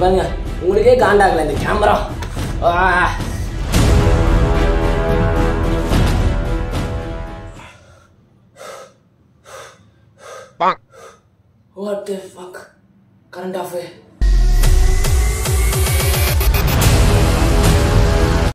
பாருங்க உங்களுக்கே காண்டாகல இந்த camera what the fuck current of